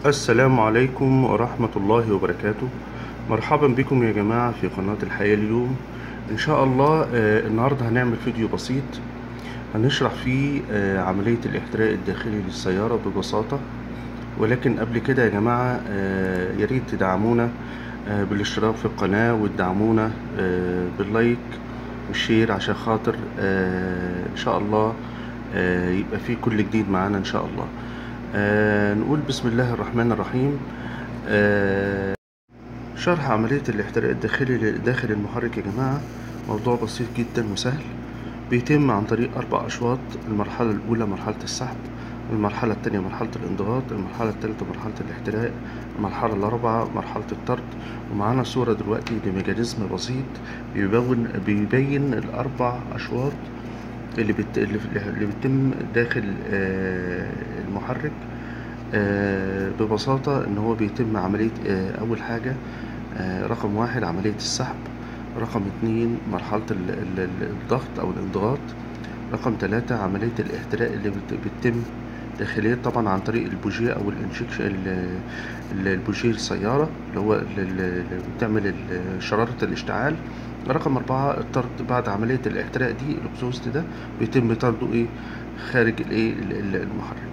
السلام عليكم ورحمة الله وبركاته مرحبا بكم يا جماعة في قناة الحياة اليوم إن شاء الله آه، النهاردة هنعمل فيديو بسيط هنشرح فيه آه، عملية الاحتراق الداخلي للسيارة ببساطة ولكن قبل كده يا جماعة آه، يا ريت تدعمونا آه، بالاشتراك في القناة وتدعمونا آه، باللايك والشير عشان خاطر آه، إن شاء الله آه، يبقى فيه كل جديد معانا إن شاء الله آه نقول بسم الله الرحمن الرحيم آه شرح عملية الاحتراق الداخلي داخل المحرك يا جماعة موضوع بسيط جدا وسهل بيتم عن طريق أربع أشواط المرحلة الأولى مرحلة السحب المرحلة الثانية مرحلة الانضغاط المرحلة الثالثة مرحلة الاحتراق المرحلة الرابعة مرحلة الطرد ومعانا صورة دلوقتي لميكانيزم بسيط بيبين بيبين الأربع أشواط اللي بت... اللي اللي بتتم داخل آه، المحرك آه، ببساطة إن هو بيتم عملية آه، أول حاجة آه، رقم واحد عملية السحب رقم اتنين مرحلة ال- ال- ال- الضغط أو الانضغاط رقم تلاتة عملية الاحتراق اللي بت- بتتم داخليا طبعا عن طريق البوجيه أو الانجكشن ال- ال- البوجيه السيارة اللي هو ال- ال- اللي بتعمل ال- شرارة الاشتعال رقم أربعة الطرد بعد عملية الاحتراق دي الإكزوست ده بيتم طرده إيه خارج الإيه ال- ال- المحرك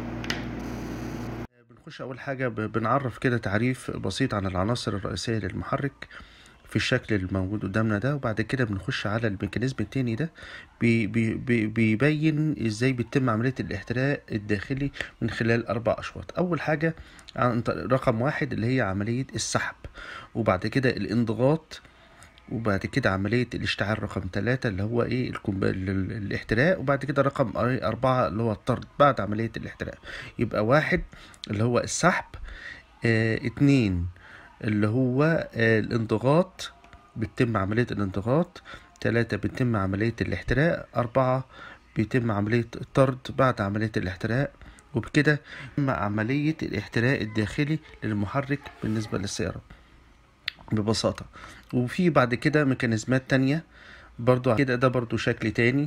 بنخش أول حاجة ب- بنعرف كده تعريف بسيط عن العناصر الرئيسية للمحرك في الشكل الموجود قدامنا ده وبعد كده بنخش على الميكانيزم التاني ده بي بي بي بيبين ازاي بيتم عملية الاحتراق الداخلي من خلال أربع أشواط أول حاجة عن طريق رقم واحد اللي هي عملية السحب وبعد كده الانضغاط وبعد كده عملية الاشتعال رقم ثلاثة اللي هو ايه الكومب... ال- ال- الاحتراق وبعد كده رقم أر- أربعة اللي هو الطرد بعد عملية الاحتراق يبقى واحد اللي هو السحب اه اتنين اللي هو آه الانضغاط بتتم عملية الانضغاط تلاتة بتتم عملية الاحتراق أربعة بيتم عملية الطرد بعد عملية الاحتراق وبكده تم عملية الاحتراق الداخلي للمحرك بالنسبة للسيارة ببساطة وفي بعد كده ميكانيزمات تانية برضو كده ده برضو شكل تاني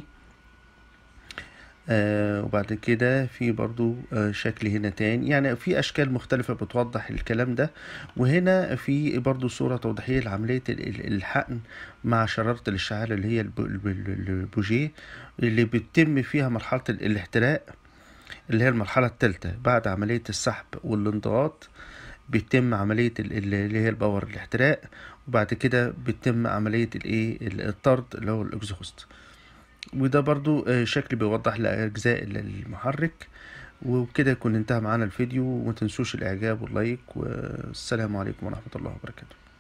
آه وبعد كده في برضو آه شكل هنا تاني يعني في أشكال مختلفة بتوضح الكلام ده وهنا في برضو صورة توضيحية لعملية ال- ال- الحقن مع شرارة الاشتعال اللي هي الب- الب- الب- البوجيه اللي بتتم فيها مرحلة ال- الاحتراق اللي هي المرحلة الثالثة بعد عملية السحب والانضغاط بيتم عملية ال- ال- اللي هي الباور الاحتراق وبعد كده بيتم عملية الايه ال- الطرد اللي هو الاكزوست وده برضو آه، شكل بيوضح لأجزاء ال- المحرك وبكده يكون انتهى معانا الفيديو ومتنسوش الإعجاب واللايك والسلام عليكم ورحمة الله وبركاته